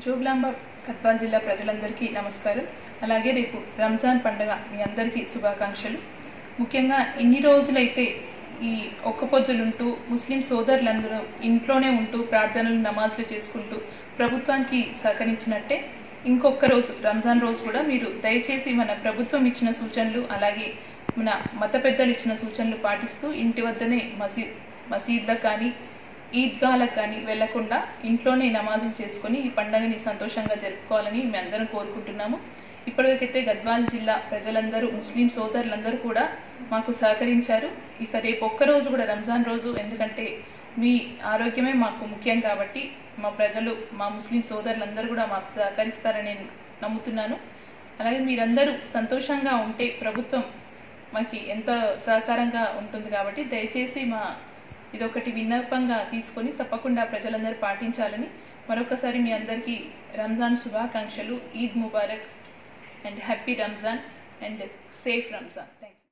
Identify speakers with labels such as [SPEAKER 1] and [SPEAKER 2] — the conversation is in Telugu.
[SPEAKER 1] జోగులాంబ గద్వాల్ జిల్లా ప్రజలందరికీ నమస్కారం అలాగే రేపు రంజాన్ పండుగ మీ అందరికీ శుభాకాంక్షలు ముఖ్యంగా ఇన్ని రోజులైతే ఈ ఒక్క పొద్దులుంటూ ముస్లిం సోదరులందరూ ఇంట్లోనే ఉంటూ ప్రార్థనలు నమాజులు చేసుకుంటూ ప్రభుత్వానికి సహకరించినట్టే ఇంకొక రోజు రంజాన్ రోజు కూడా మీరు దయచేసి మన ప్రభుత్వం ఇచ్చిన సూచనలు అలాగే మన మత పెద్దలు ఇచ్చిన సూచనలు పాటిస్తూ ఇంటి వద్దనే మసీద్ మసీద్లకు కానీ ఈద్గాలకు కానీ వెళ్లకుండా ఇంట్లోనే నమాజులు చేసుకుని ఈ పండుగని సంతోషంగా జరుపుకోవాలని మేము అందరం కోరుకుంటున్నాము ఇప్పటివరకైతే గద్వాల్ జిల్లా ప్రజలందరూ ముస్లిం సోదరులందరూ కూడా మాకు సహకరించారు ఇక రేపు ఒక్క రోజు కూడా రంజాన్ రోజు ఎందుకంటే మీ ఆరోగ్యమే మాకు ముఖ్యం కాబట్టి మా ప్రజలు మా ముస్లిం సోదరులందరూ కూడా మాకు సహకరిస్తారని నేను నమ్ముతున్నాను అలాగే మీరందరూ సంతోషంగా ఉంటే ప్రభుత్వం మాకు ఎంత సహకారంగా ఉంటుంది కాబట్టి దయచేసి మా ఇదొకటి విన్నపంగా తీసుకొని తప్పకుండా ప్రజలందరూ పాటించాలని మరొకసారి మీ అందరికీ రంజాన్ శుభాకాంక్షలు Eid Mubarak and happy Ramzan and safe Ramzan thank you